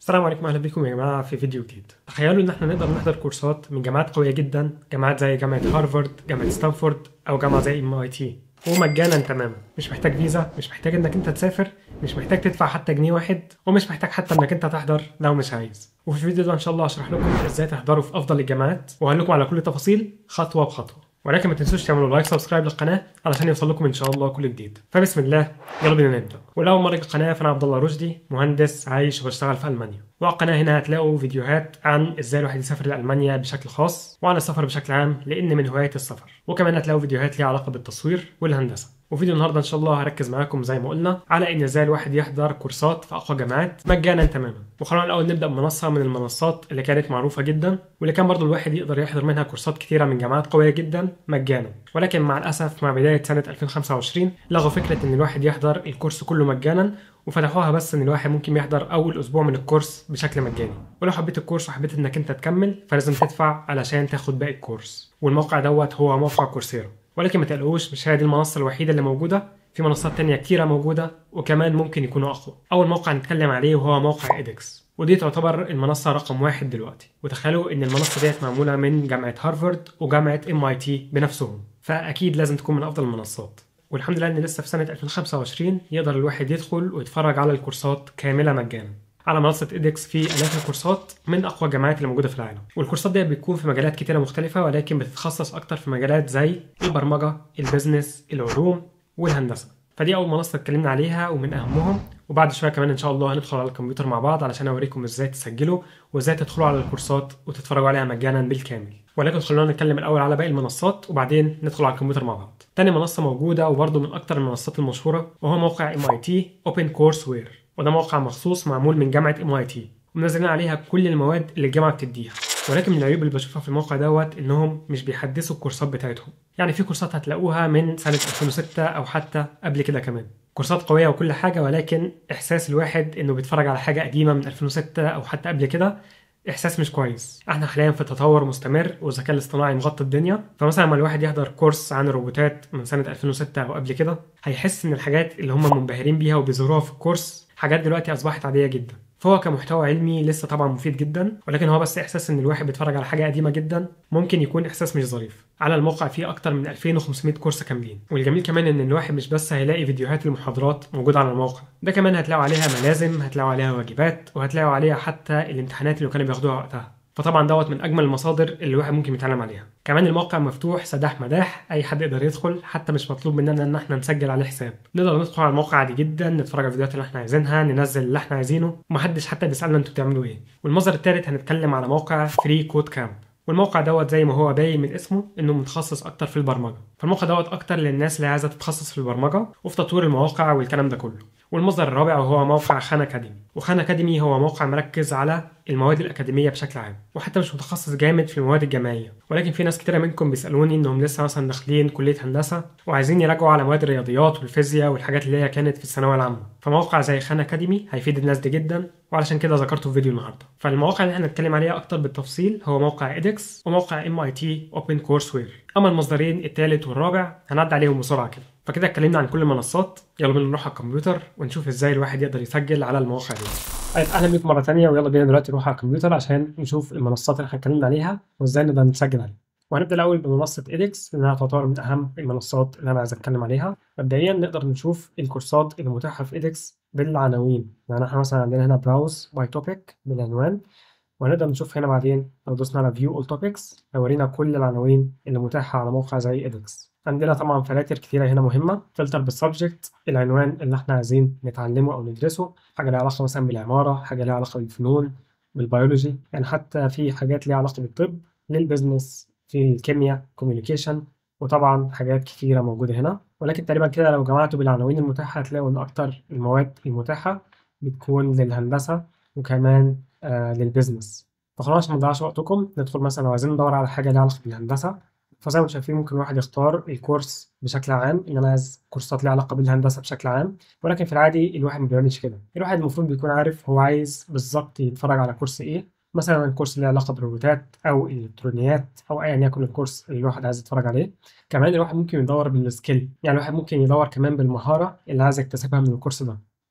السلام عليكم اهلا بكم يا جماعه في فيديو جديد تخيلوا ان احنا نقدر نحضر كورسات من جامعات قويه جدا جامعات زي جامعه هارفارد جامعه ستانفورد او جامعه زي ام اي تي ومجانا تماما مش محتاج فيزا مش محتاج انك انت تسافر مش محتاج تدفع حتى جنيه واحد ومش محتاج حتى انك انت تحضر لو مش عايز وفي الفيديو ده ان شاء الله هشرح لكم ازاي تحضروا في افضل الجامعات وهقول لكم على كل التفاصيل خطوه بخطوه ولكن ما تنسوش تعملوا لايك سبسكرايب للقناه علشان يوصل لكم ان شاء الله كل جديد فبسم الله يلا بينا نبدا ولو مره القناه فانا عبد الله رشدي مهندس عايش وبشتغل في المانيا وعلى القناه هنا هتلاقوا فيديوهات عن ازاي الواحد يسافر لالمانيا بشكل خاص وعن السفر بشكل عام لان من هوايه السفر وكمان هتلاقوا فيديوهات ليها علاقه بالتصوير والهندسه وفيديو النهارده ان شاء الله هركز معاكم زي ما قلنا على ان ازاي الواحد يحضر كورسات في اقوى جامعات مجانا تماما وخلونا الاول نبدا بمنصه من المنصات اللي كانت معروفه جدا واللي كان برضو الواحد يقدر يحضر منها كورسات كتيره من جامعات قويه جدا مجانا ولكن مع الاسف مع بدايه سنه 2025 لغوا فكره ان الواحد يحضر الكورس كله مجانا وفتحوها بس ان الواحد ممكن يحضر اول اسبوع من الكورس بشكل مجاني ولو حبيت الكورس وحبيت انك انت تكمل فلازم تدفع علشان تاخد باقي الكورس والموقع دوت هو موقع كورسيرا ولكن ما تقلقوش مش هي دي المنصه الوحيده اللي موجوده في منصات تانية كتيرة موجودة وكمان ممكن يكونوا أقوى أول موقع نتكلم عليه وهو موقع إيدكس ودي تعتبر المنصة رقم واحد دلوقتي وتخيلوا إن المنصة ديت معمولة من جامعة هارفارد وجامعة ام اي تي بنفسهم فأكيد لازم تكون من أفضل المنصات والحمد لله إن لسه في سنة 2025 يقدر الواحد يدخل ويتفرج على الكورسات كاملة مجانا على منصة إيدكس في آلاف الكورسات من أقوى الجامعات اللي موجودة في العالم والكورسات دي بتكون في مجالات كتيرة مختلفة ولكن بتتخصص أكتر في مجالات زي البرمجة البيزنس العلوم والهندسة فدي أول منصة اتكلمنا عليها ومن أهمهم وبعد شوية كمان إن شاء الله هندخل على الكمبيوتر مع بعض علشان أوريكم إزاي تسجلوا وإزاي تدخلوا على الكورسات وتتفرجوا عليها مجانا بالكامل ولكن خلونا نتكلم الأول على باقي المنصات وبعدين ندخل على الكمبيوتر مع بعض تاني منصة موجودة وبرضه من أكتر المنصات المشهورة وهو موقع MIT Open Courseware وده موقع مخصوص معمول من جامعة MIT ومنزلين عليها كل المواد اللي الجامعة بتديها ولكن من العيوب اللي بشوفها في الموقع دوت انهم مش بيحدثوا الكورسات بتاعتهم يعني في كورسات هتلاقوها من سنة 2006 او حتى قبل كده كمان كورسات قوية وكل حاجة ولكن احساس الواحد انه بيتفرج على حاجة قديمة من 2006 او حتى قبل كده احساس مش كويس احنا حاليا في تطور مستمر والذكاء الاصطناعي مغطى الدنيا فمثلا لما الواحد يحضر كورس عن الروبوتات من سنه 2006 او قبل كده هيحس ان الحاجات اللي هم منبهرين بيها وبيظهروها في الكورس حاجات دلوقتي اصبحت عاديه جدا فهو كمحتوى علمي لسه طبعا مفيد جدا ولكن هو بس احساس ان الواحد بيتفرج على حاجه قديمه جدا ممكن يكون احساس مش ظريف على الموقع فيه اكتر من 2500 كورس كاملين والجميل كمان ان الواحد مش بس هيلاقي فيديوهات المحاضرات موجوده على الموقع ده كمان هتلاقوا عليها ملازم هتلاقوا عليها واجبات وهتلاقوا عليها حتى الامتحانات اللي كانوا بياخدوها وقتها فطبعا دوت من اجمل المصادر اللي الواحد ممكن يتعلم عليها كمان الموقع مفتوح سداح مداح اي حد يقدر يدخل حتى مش مطلوب مننا ان احنا نسجل عليه حساب نقدر ندخل على الموقع عادي جدا نتفرج على الفيديوهات اللي احنا عايزينها ننزل اللي احنا عايزينه ومحدش حتى بيسالنا انتوا بتعملوا ايه والمصدر الثالث هنتكلم على موقع فري كود كامب والموقع دوت زي ما هو باين من اسمه انه متخصص اكتر في البرمجه فالموقع دوت اكتر للناس اللي عايزه تتخصص في البرمجه وفي تطوير المواقع والكلام ده كله والمصدر الرابع وهو موقع خان اكاديمي وخان اكاديمي هو موقع مركز على المواد الاكاديميه بشكل عام وحتى مش متخصص جامد في المواد الجامعيه ولكن في ناس كتيره منكم بيسالوني انهم لسه مثلا داخلين كليه هندسه وعايزين يراجعوا على مواد الرياضيات والفيزياء والحاجات اللي هي كانت في الثانويه العامه فموقع زي خان اكاديمي هيفيد الناس دي جدا وعلشان كده ذكرته في فيديو النهارده فالمواقع اللي احنا هنتكلم عليها اكتر بالتفصيل هو موقع ايدكس وموقع ام اي تي اوبن كورس وير اما المصدرين الثالث والرابع هنعدي عليهم بسرعه كده فكده اتكلمنا عن كل المنصات يلا بينا نروح على الكمبيوتر ونشوف ازاي الواحد يقدر يسجل على المواقع دي طيب اهلا بكم مره ثانيه ويلا بينا دلوقتي نروح على الكمبيوتر عشان نشوف المنصات اللي احنا اتكلمنا عليها وازاي نقدر نسجل عليها وهنبدا الاول بمنصه ايدكس لانها تعتبر من اهم المنصات اللي انا عايز اتكلم عليها مبدئيا نقدر نشوف الكورسات اللي متاحه في ايدكس بالعناوين يعني احنا مثلا عندنا هنا براوز باي توبيك بالعنوان وهنقدر نشوف هنا بعدين لو دوسنا على فيو اول توبكس هيورينا كل العناوين اللي متاحه على موقع زي ايدكس عندنا طبعا فلاتر كتيرة هنا مهمة فلتر بالسبجكت العنوان اللي احنا عايزين نتعلمه أو ندرسه حاجة ليها علاقة مثلا بالعمارة حاجة ليها علاقة بالفنون بالبيولوجي يعني حتى في حاجات ليها علاقة بالطب للبزنس في الكيمياء كوميونيكيشن وطبعا حاجات كتيرة موجودة هنا ولكن تقريبا كده لو جمعتوا بالعناوين المتاحة هتلاقوا إن أكتر المواد المتاحة بتكون للهندسة وكمان آه للبزنس فخلاص عشان منضيعش وقتكم ندخل مثلا لو عايزين ندور على حاجة ليها علاقة بالهندسة فزي ما شايفين ممكن الواحد يختار الكورس بشكل عام ان انا عايز كورسات ليها علاقه بالهندسه بشكل عام ولكن في العادي الواحد ما بيعملش كده الواحد المفروض بيكون عارف هو عايز بالظبط يتفرج على كورس ايه مثلا كورس له علاقه بالروبوتات او الالكترونيات او ايا يكن الكورس اللي الواحد عايز يتفرج عليه كمان الواحد ممكن يدور بالسكيل يعني الواحد ممكن يدور كمان بالمهاره اللي عايز يكتسبها من الكورس ده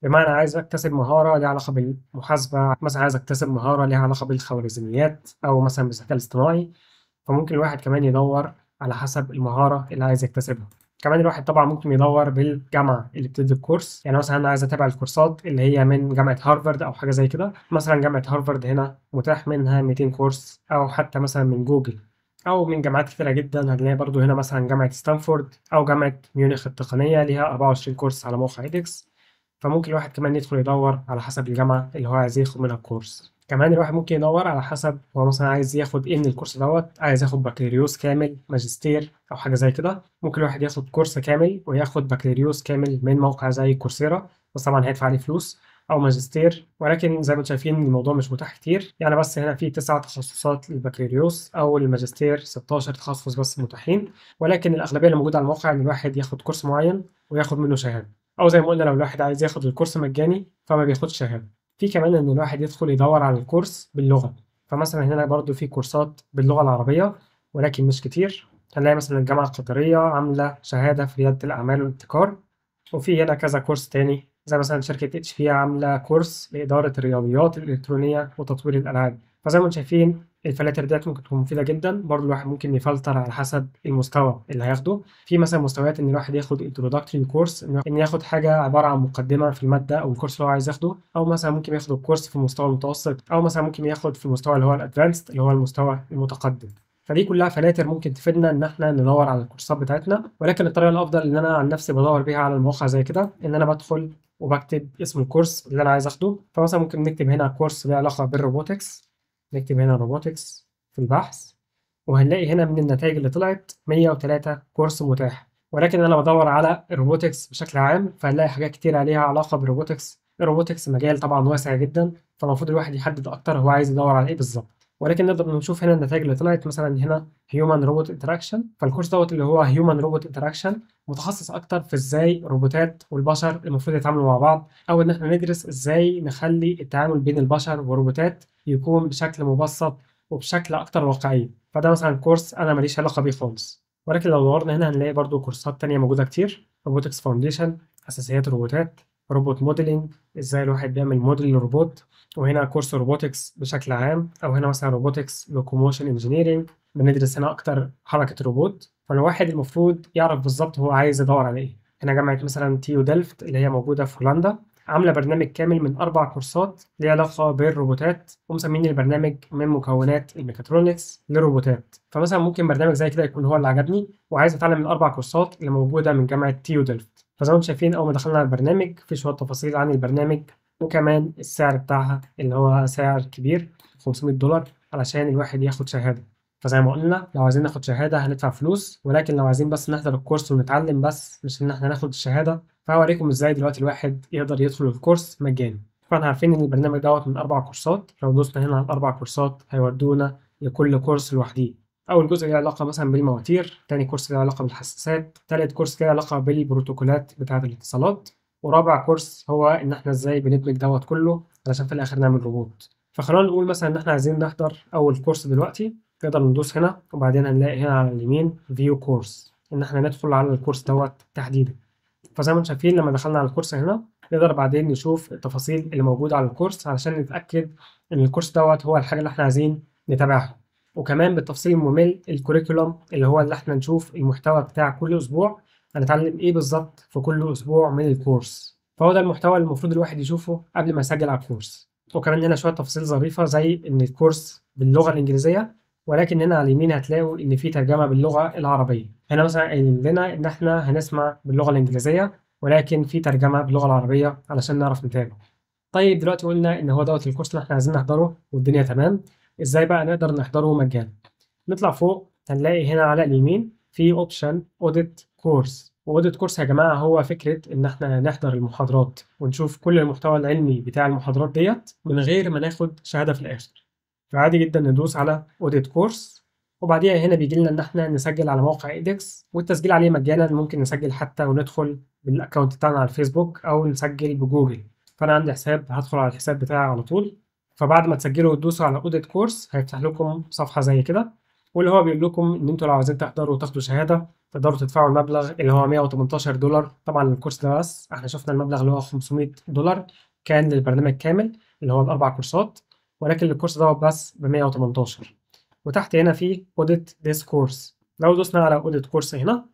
بمعنى عايز اكتسب مهاره ليها علاقه بالمحاسبه مثلا عايز اكتسب مهاره ليها علاقه بالخوارزميات او مثلا بالذكاء الاصطناعي فممكن الواحد كمان يدور على حسب المهاره اللي عايز يكتسبها كمان الواحد طبعا ممكن يدور بالجامعه اللي بتدي الكورس يعني مثلا انا عايز اتابع الكورسات اللي هي من جامعه هارفارد او حاجه زي كده مثلا جامعه هارفارد هنا متاح منها 200 كورس او حتى مثلا من جوجل او من جامعات كتيره جدا هنلاقي برضو هنا مثلا جامعه ستانفورد او جامعه ميونخ التقنيه ليها 24 كورس على موقع ايدكس فممكن الواحد كمان يدخل يدور على حسب الجامعه اللي هو عايز ياخد منها الكورس كمان الواحد ممكن يدور على حسب هو مثلا عايز ياخد ايه من الكورس دوت عايز ياخد بكالوريوس كامل ماجستير او حاجه زي كده ممكن الواحد ياخد كورس كامل وياخد بكالوريوس كامل من موقع زي كورسيرا بس طبعا هيدفع عليه فلوس او ماجستير ولكن زي ما انتم شايفين الموضوع مش متاح كتير يعني بس هنا في تسع تخصصات للبكالوريوس او الماجستير 16 تخصص بس متاحين ولكن الاغلبيه اللي موجوده على الموقع ان الواحد ياخد كورس معين وياخد منه شهاده او زي ما قلنا لو الواحد عايز ياخد الكورس مجاني فما بياخدش شهاده في كمان ان الواحد يدخل يدور على الكورس باللغه فمثلا هنا برضو في كورسات باللغه العربيه ولكن مش كتير هنلاقي مثلا الجامعه القطريه عامله شهاده في رياده الاعمال والابتكار وفي هنا كذا كورس تاني زي مثلا شركة اتش بي عاملة كورس لإدارة الرياضيات الإلكترونية وتطوير الألعاب فزي ما انتم شايفين الفلاتر ديت ممكن تكون مفيدة جدا برضه الواحد ممكن يفلتر على حسب المستوى اللي هياخده في مثلا مستويات ان الواحد ياخد انتروداكتوري كورس ان ياخد حاجة عبارة عن مقدمة في المادة او الكورس اللي هو عايز ياخده او مثلا ممكن ياخد الكورس في المستوى المتوسط او مثلا ممكن ياخد في المستوى اللي هو الادفانسد اللي هو المستوى المتقدم فدي كلها فلاتر ممكن تفيدنا ان احنا ندور على الكورسات بتاعتنا ولكن الطريقه الافضل ان انا عن نفسي بدور بيها على المواقع زي كده ان انا بدخل وبكتب اسم الكورس اللي انا عايز اخده فمثلا ممكن نكتب هنا كورس له علاقه بالروبوتكس نكتب هنا روبوتكس في البحث وهنلاقي هنا من النتائج اللي طلعت 103 كورس متاح ولكن انا بدور على الروبوتكس بشكل عام فهنلاقي حاجات كتير عليها علاقه بالروبوتكس الروبوتكس مجال طبعا واسع جدا فالمفروض الواحد يحدد اكتر هو عايز يدور على ايه بالظبط ولكن نقدر نشوف هنا النتائج اللي طلعت مثلا هنا هيومن روبوت انتراكشن فالكورس دوت اللي هو هيومن روبوت انتراكشن متخصص اكتر في ازاي الروبوتات والبشر المفروض يتعاملوا مع بعض او ان احنا ندرس ازاي نخلي التعامل بين البشر والروبوتات يكون بشكل مبسط وبشكل اكتر واقعي فده مثلا كورس انا ماليش علاقه بيه خالص ولكن لو دورنا هنا هنلاقي برضو كورسات تانية موجودة كتير روبوتكس فاونديشن أساسيات الروبوتات روبوت موديلنج ازاي الواحد بيعمل موديل للروبوت وهنا كورس روبوتكس بشكل عام او هنا مثلا روبوتكس لوكوموشن انجينيرنج بندرس هنا اكتر حركه الروبوت فالواحد المفروض يعرف بالظبط هو عايز يدور على ايه هنا جامعه مثلا تيو دلفت اللي هي موجوده في هولندا عامله برنامج كامل من اربع كورسات ليه علاقه بالروبوتات ومسمين البرنامج من مكونات الميكاترونكس للروبوتات فمثلا ممكن برنامج زي كده يكون هو اللي عجبني وعايز اتعلم من الاربع كورسات اللي موجوده من جامعه تيو دلفت فزي ما انتم شايفين اول ما دخلنا على البرنامج في شويه تفاصيل عن البرنامج وكمان السعر بتاعها اللي هو سعر كبير 500 دولار علشان الواحد ياخد شهادة فزي ما قلنا لو عايزين ناخد شهادة هندفع فلوس ولكن لو عايزين بس نحضر الكورس ونتعلم بس مش إن إحنا ناخد الشهادة فهوريكم إزاي دلوقتي الواحد يقدر يدخل الكورس مجاني طبعا عارفين إن البرنامج دوت من أربع كورسات لو دوسنا هنا على الأربع كورسات هيودونا لكل كورس لوحديه أول جزء له علاقة مثلا بالمواتير، تاني كورس له علاقة بالحساسات، تالت كورس له علاقة بالبروتوكولات بتاعة الاتصالات، ورابع كورس هو ان احنا ازاي بندمج دوت كله علشان في الاخر نعمل روبوت فخلونا نقول مثلا ان احنا عايزين نحضر اول كورس دلوقتي نقدر ندوس هنا وبعدين هنلاقي هنا على اليمين فيو كورس ان احنا ندخل على الكورس دوت تحديدا فزي ما انتم شايفين لما دخلنا على الكورس هنا نقدر بعدين نشوف التفاصيل اللي موجوده على الكورس علشان نتاكد ان الكورس دوت هو الحاجه اللي احنا عايزين نتابعها وكمان بالتفصيل الممل الكوريكولوم اللي هو اللي احنا نشوف المحتوى بتاع كل اسبوع هنتعلم ايه بالظبط في كل اسبوع من الكورس فهو ده المحتوى اللي المفروض الواحد يشوفه قبل ما يسجل على الكورس وكمان هنا شويه تفاصيل ظريفه زي ان الكورس باللغه الانجليزيه ولكن هنا على اليمين هتلاقوا ان في ترجمه باللغه العربيه هنا مثلا قايلين لنا ان احنا هنسمع باللغه الانجليزيه ولكن في ترجمه باللغه العربيه علشان نعرف نتابع طيب دلوقتي قلنا ان هو دوت الكورس اللي احنا عايزين نحضره والدنيا تمام ازاي بقى نقدر نحضره مجانا نطلع فوق هنلاقي هنا على اليمين في اوبشن اوديت كورس واوديت كورس يا جماعه هو فكره ان احنا نحضر المحاضرات ونشوف كل المحتوى العلمي بتاع المحاضرات ديت من غير ما ناخد شهاده في الاخر فعادي جدا ندوس على اوديت كورس وبعديها هنا بيجي لنا ان احنا نسجل على موقع ايدكس والتسجيل عليه مجانا ممكن نسجل حتى وندخل بالاكونت بتاعنا على الفيسبوك او نسجل بجوجل فانا عندي حساب هدخل على الحساب بتاعي على طول فبعد ما تسجلوا وتدوسوا على اوديت كورس هيفتح لكم صفحه زي كده واللي هو بيقول لكم ان انتوا لو عايزين تحضروا وتاخدوا شهاده تقدروا تدفعوا المبلغ اللي هو 118 دولار طبعا الكورس ده بس احنا شفنا المبلغ اللي هو 500 دولار كان للبرنامج كامل اللي هو الاربع كورسات ولكن الكورس ده بس ب 118 وتحت هنا في اوديت ديس كورس لو دوسنا على اوديت كورس هنا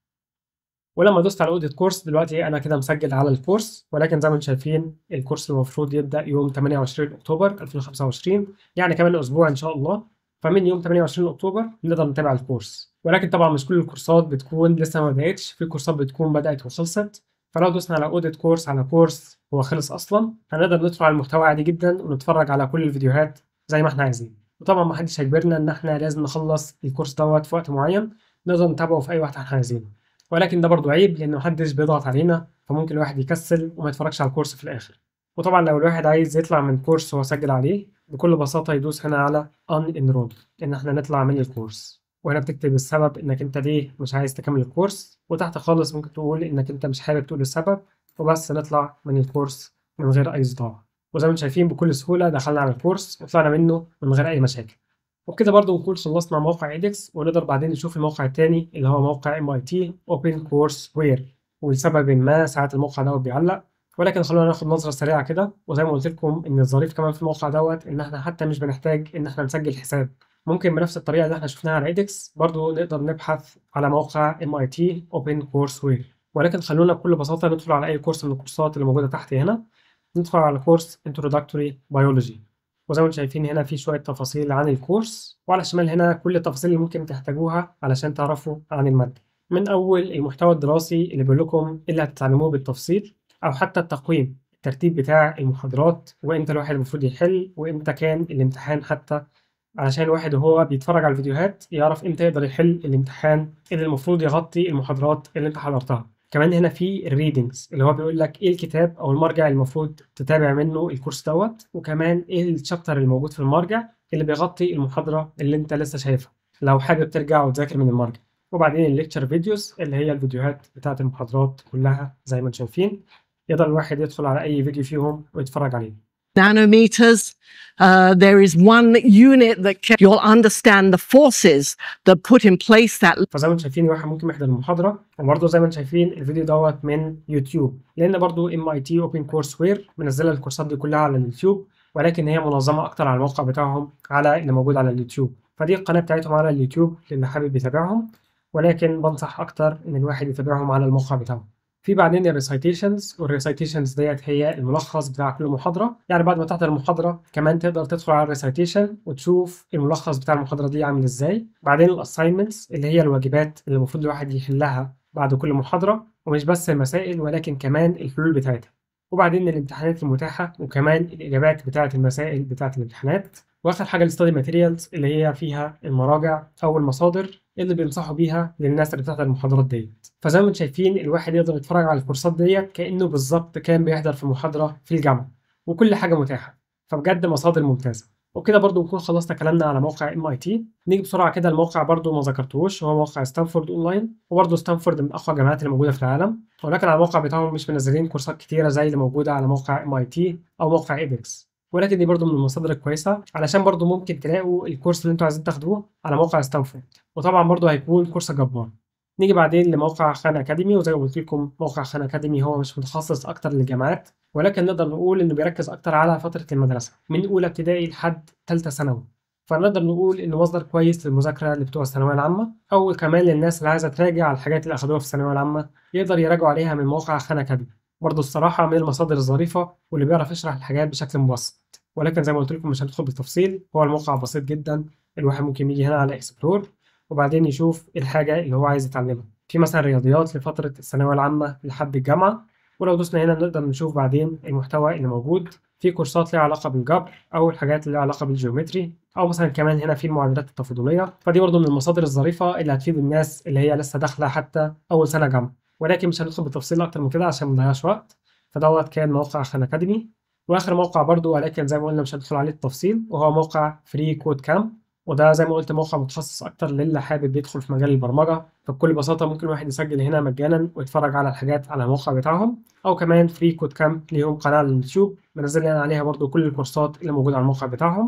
ولما دوست على اوديت كورس دلوقتي انا كده مسجل على الكورس ولكن زي ما انتم شايفين الكورس المفروض يبدا يوم 28 اكتوبر 2025 يعني كمان اسبوع ان شاء الله فمن يوم 28 اكتوبر نقدر نتابع الكورس ولكن طبعا مش كل الكورسات بتكون لسه ما بداتش في كورسات بتكون بدات وخلصت فلو دوسنا على اوديت كورس على كورس هو خلص اصلا هنقدر ندخل على المحتوى عادي جدا ونتفرج على كل الفيديوهات زي ما احنا عايزين وطبعا ما حدش هيجبرنا ان احنا لازم نخلص الكورس دوت في وقت معين نقدر نتابعه في اي وقت احنا عايزينه ولكن ده برضو عيب لان محدش بيضغط علينا فممكن الواحد يكسل وما يتفرجش على الكورس في الاخر وطبعا لو الواحد عايز يطلع من كورس هو سجل عليه بكل بساطة يدوس هنا على ان enroll ان احنا نطلع من الكورس وهنا بتكتب السبب انك انت ليه مش عايز تكمل الكورس وتحت خالص ممكن تقول انك انت مش حابب تقول السبب وبس نطلع من الكورس من غير اي صداع وزي ما انتم شايفين بكل سهولة دخلنا على الكورس وطلعنا منه من غير اي مشاكل وبكده برضو نكون خلصنا موقع ايدكس ونقدر بعدين نشوف الموقع التاني اللي هو موقع ام اي تي اوبن كورس وير ولسبب ما ساعات الموقع دوت بيعلق ولكن خلونا ناخد نظرة سريعة كده وزي ما قلت لكم ان الظريف كمان في الموقع دوت ان احنا حتى مش بنحتاج ان احنا نسجل حساب ممكن بنفس الطريقة اللي احنا شفناها على ايدكس برضو نقدر نبحث على موقع MIT Open Courseware ولكن خلونا بكل بساطة ندخل على أي كورس من الكورسات اللي موجودة تحت هنا ندخل على كورس Introductory Biology وزي ما انتم شايفين هنا في شوية تفاصيل عن الكورس وعلى الشمال هنا كل التفاصيل اللي ممكن تحتاجوها علشان تعرفوا عن المادة من أول المحتوى الدراسي اللي بيقول لكم إيه اللي هتتعلموه بالتفصيل أو حتى التقويم الترتيب بتاع المحاضرات وإمتى الواحد المفروض يحل وإمتى كان الامتحان حتى علشان الواحد وهو بيتفرج على الفيديوهات يعرف إمتى يقدر يحل الامتحان اللي المفروض يغطي المحاضرات اللي أنت حضرتها كمان هنا في الريدنجز اللي هو بيقول لك ايه الكتاب او المرجع المفروض تتابع منه الكورس دوت وكمان ايه الشابتر الموجود في المرجع اللي بيغطي المحاضره اللي انت لسه شايفها لو حابب ترجع وتذاكر من المرجع وبعدين الليكتشر فيديوز اللي هي الفيديوهات بتاعه المحاضرات كلها زي ما انتم شايفين يقدر الواحد يدخل على اي فيديو فيهم ويتفرج عليه nanometers. Uh, there is one unit that can, you'll understand the forces that put in place that فزي ما انتم شايفين الواحد ممكن يحضر المحاضره وبرضه زي ما انتم شايفين الفيديو دوت من يوتيوب لان برضه ام اي تي اوبن كورس وير منزله الكورسات دي كلها على اليوتيوب ولكن هي منظمه اكتر على الموقع بتاعهم على اللي موجود على اليوتيوب فدي القناه بتاعتهم على اليوتيوب للي حابب يتابعهم ولكن بنصح اكتر ان الواحد يتابعهم على الموقع بتاعهم في بعدين الريسايتيشنز والريسايتيشنز ديت هي الملخص بتاع كل محاضره يعني بعد ما تحضر المحاضره كمان تقدر تدخل على الريسايتيشن وتشوف الملخص بتاع المحاضره دي عامل ازاي بعدين الاساينمنتس اللي هي الواجبات اللي المفروض الواحد يحلها بعد كل محاضره ومش بس المسائل ولكن كمان الحلول بتاعتها وبعدين الامتحانات المتاحه وكمان الاجابات بتاعه المسائل بتاعه الامتحانات واخر حاجه الستادي ماتيريالز اللي هي فيها المراجع او المصادر اللي بينصحوا بيها للناس اللي بتحضر المحاضرات ديت فزي ما انتم شايفين الواحد يقدر يتفرج على الكورسات ديت كانه بالظبط كان بيحضر في محاضره في الجامعه وكل حاجه متاحه فبجد مصادر ممتازه وبكده برضو نكون خلصنا كلامنا على موقع ام اي تي نيجي بسرعه كده الموقع برضو ما ذكرتوش هو موقع ستانفورد اونلاين وبرضو ستانفورد من اقوى الجامعات اللي موجوده في العالم ولكن على الموقع بتاعهم مش منزلين كورسات كتيره زي اللي موجوده على موقع ام اي تي او موقع ايدكس ولكن دي برضو من المصادر الكويسه علشان برضو ممكن تلاقوا الكورس اللي انتوا عايزين تاخدوه على موقع ستانفورد وطبعا برضو هيكون كورس جبار نيجي بعدين لموقع خان اكاديمي وزي ما قلت لكم موقع خان اكاديمي هو مش متخصص اكتر للجامعات ولكن نقدر نقول انه بيركز اكتر على فتره المدرسه من اولى ابتدائي لحد ثالثه ثانوي فنقدر نقول انه مصدر كويس للمذاكره اللي بتوع الثانويه العامه او كمان للناس اللي عايزه تراجع على الحاجات اللي اخدوها في الثانويه العامه يقدر يراجعوا عليها من موقع خان اكاديمي برضه الصراحه من المصادر الظريفه واللي بيعرف يشرح الحاجات بشكل مبسط ولكن زي ما قلت لكم مش هندخل بالتفصيل هو الموقع بسيط جدا الواحد ممكن يجي هنا على اكسبلور وبعدين يشوف الحاجه اللي هو عايز يتعلمها في مثلا رياضيات لفتره الثانويه العامه لحد الجامعه ولو دوسنا هنا نقدر نشوف بعدين المحتوى اللي موجود في كورسات ليها علاقه بالجبر او الحاجات اللي ليها علاقه بالجيومتري او مثلا كمان هنا في المعادلات التفاضليه فدي برضه من المصادر الظريفه اللي هتفيد الناس اللي هي لسه داخله حتى اول سنه جامعه ولكن مش هندخل بالتفصيل اكتر من كده عشان ما نضيعش وقت فدوت كان موقع خان اكاديمي واخر موقع برضه ولكن زي ما قلنا مش هندخل عليه التفصيل وهو موقع فري كود كامب وده زي ما قلت موقع متخصص اكتر للي حابب يدخل في مجال البرمجه فبكل بساطه ممكن الواحد يسجل هنا مجانا ويتفرج على الحاجات على الموقع بتاعهم او كمان فري كود كامب ليهم قناه على اليوتيوب منزل لنا عليها برضو كل الكورسات اللي موجوده على الموقع بتاعهم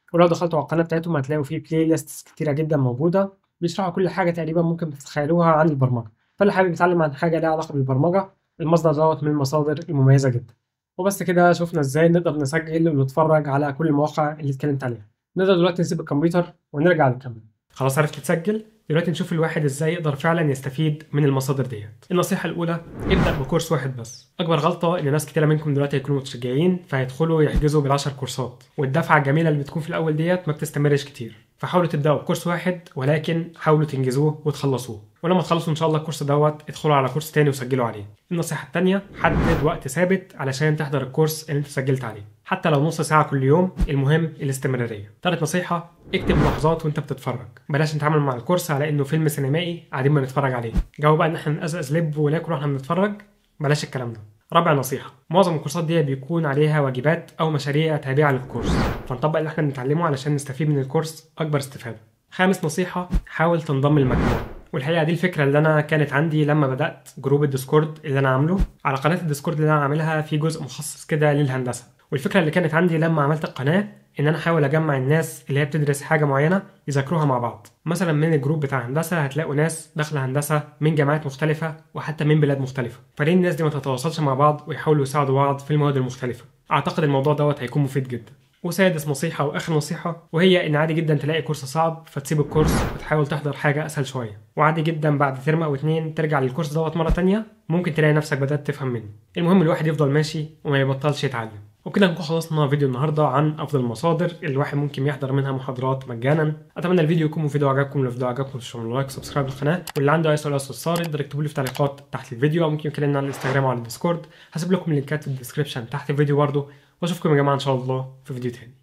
ولو دخلتوا على القناه بتاعتهم هتلاقوا فيه بلاي ليست كتيره جدا موجوده بيشرحوا كل حاجه تقريبا ممكن تتخيلوها عن البرمجه فاللي حابب يتعلم عن حاجه ليها علاقه بالبرمجه المصدر دوت من المصادر المميزه جدا وبس كده شفنا ازاي نقدر نسجل ونتفرج على كل المواقع اللي اتكلمت عليها نقدر دلوقتي نسيب الكمبيوتر ونرجع نكمل خلاص عرفت تسجل دلوقتي نشوف الواحد ازاي يقدر فعلا يستفيد من المصادر ديت النصيحه الاولى ابدا بكورس واحد بس اكبر غلطه ان ناس كتيره منكم دلوقتي هيكونوا متشجعين فيدخلوا يحجزوا بالعشر كورسات والدفعه الجميله اللي بتكون في الاول ديت ما بتستمرش كتير فحاولوا تبداوا بكورس واحد ولكن حاولوا تنجزوه وتخلصوه ولما تخلصوا ان شاء الله الكورس دوت ادخلوا على كورس تاني وسجلوا عليه النصيحه التانيه حدد وقت ثابت علشان تحضر الكورس اللي انت سجلت عليه حتى لو نص ساعه كل يوم المهم الاستمراريه تالت نصيحه اكتب ملاحظات وانت بتتفرج بلاش نتعامل مع الكورس على انه فيلم سينمائي قاعدين بنتفرج عليه جو بقى ان احنا نقزقز لب وناكل واحنا بنتفرج بلاش الكلام ده رابع نصيحة معظم الكورسات دي بيكون عليها واجبات أو مشاريع تابعة للكورس فنطبق اللي احنا بنتعلمه علشان نستفيد من الكورس أكبر استفادة خامس نصيحة حاول تنضم للمجموعة والحقيقة دي الفكرة اللي أنا كانت عندي لما بدأت جروب الديسكورد اللي أنا عامله على قناة الديسكورد اللي أنا عاملها في جزء مخصص كده للهندسة والفكرة اللي كانت عندي لما عملت القناة ان انا احاول اجمع الناس اللي هي بتدرس حاجه معينه يذاكروها مع بعض مثلا من الجروب بتاع هندسه هتلاقوا ناس داخله هندسه من جامعات مختلفه وحتى من بلاد مختلفه فليه الناس دي ما تتواصلش مع بعض ويحاولوا يساعدوا بعض في المواد المختلفه اعتقد الموضوع دوت هيكون مفيد جدا وسادس نصيحة وآخر نصيحة وهي إن عادي جدا تلاقي كورس صعب فتسيب الكورس وتحاول تحضر حاجة أسهل شوية وعادي جدا بعد ترم أو اتنين ترجع للكورس دوت مرة تانية ممكن تلاقي نفسك بدأت تفهم منه المهم الواحد يفضل ماشي وما يبطلش يتعلم وكده نكون خلصنا فيديو النهارده عن افضل المصادر اللي الواحد ممكن يحضر منها محاضرات مجانا اتمنى الفيديو يكون مفيد وعجبكم لو الفيديو عجبكم تشتركوا لايك وسبسكرايب للقناه واللي عنده اي سؤال او استفسار يقدر يكتبوا لي في التعليقات تحت الفيديو او ممكن يكلمنا على الانستجرام او على الديسكورد هسيب لكم اللينكات في الديسكربشن تحت الفيديو برضه واشوفكم يا جماعه ان شاء الله في فيديو تاني